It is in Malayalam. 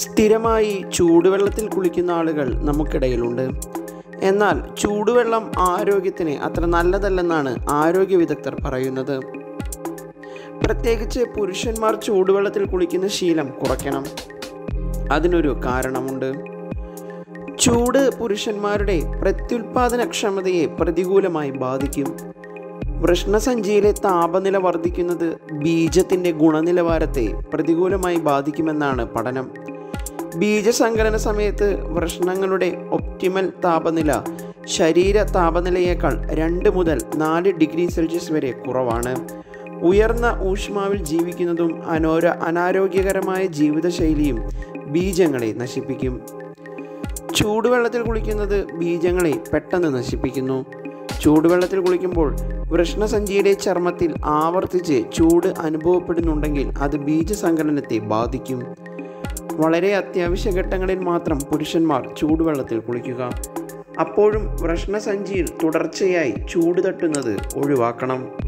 സ്ഥിരമായി ചൂടുവെള്ളത്തിൽ കുളിക്കുന്ന ആളുകൾ നമുക്കിടയിലുണ്ട് എന്നാൽ ചൂടുവെള്ളം ആരോഗ്യത്തിന് അത്ര നല്ലതല്ലെന്നാണ് ആരോഗ്യ വിദഗ്ധർ പറയുന്നത് പ്രത്യേകിച്ച് പുരുഷന്മാർ ചൂടുവെള്ളത്തിൽ കുളിക്കുന്ന ശീലം കുറയ്ക്കണം അതിനൊരു കാരണമുണ്ട് ചൂട് പുരുഷന്മാരുടെ പ്രത്യുൽപാദനക്ഷമതയെ പ്രതികൂലമായി ബാധിക്കും വൃഷ്ണസഞ്ചിയിലെ താപനില വർദ്ധിക്കുന്നത് ബീജത്തിൻ്റെ ഗുണനിലവാരത്തെ പ്രതികൂലമായി ബാധിക്കുമെന്നാണ് പഠനം ബീജസങ്കലന സമയത്ത് വൃഷ്ണങ്ങളുടെ ഒപ്റ്റിമൽ താപനില ശരീര താപനിലയേക്കാൾ രണ്ട് മുതൽ നാല് ഡിഗ്രി സെൽഷ്യസ് വരെ കുറവാണ് ഉയർന്ന ഊഷ്മാവിൽ ജീവിക്കുന്നതും അനോര അനാരോഗ്യകരമായ ജീവിതശൈലിയും ബീജങ്ങളെ നശിപ്പിക്കും ചൂടുവെള്ളത്തിൽ കുളിക്കുന്നത് ബീജങ്ങളെ പെട്ടെന്ന് നശിപ്പിക്കുന്നു ചൂടുവെള്ളത്തിൽ കുളിക്കുമ്പോൾ വൃഷ്ണസഞ്ചിയുടെ ചർമ്മത്തിൽ ആവർത്തിച്ച് ചൂട് അനുഭവപ്പെടുന്നുണ്ടെങ്കിൽ അത് ബീജസങ്കലനത്തെ ബാധിക്കും വളരെ അത്യാവശ്യ ഘട്ടങ്ങളിൽ മാത്രം പുരുഷന്മാർ ചൂടുവെള്ളത്തിൽ കുളിക്കുക അപ്പോഴും വൃഷ്ണസഞ്ചിയിൽ തുടർച്ചയായി ചൂട് തട്ടുന്നത് ഒഴിവാക്കണം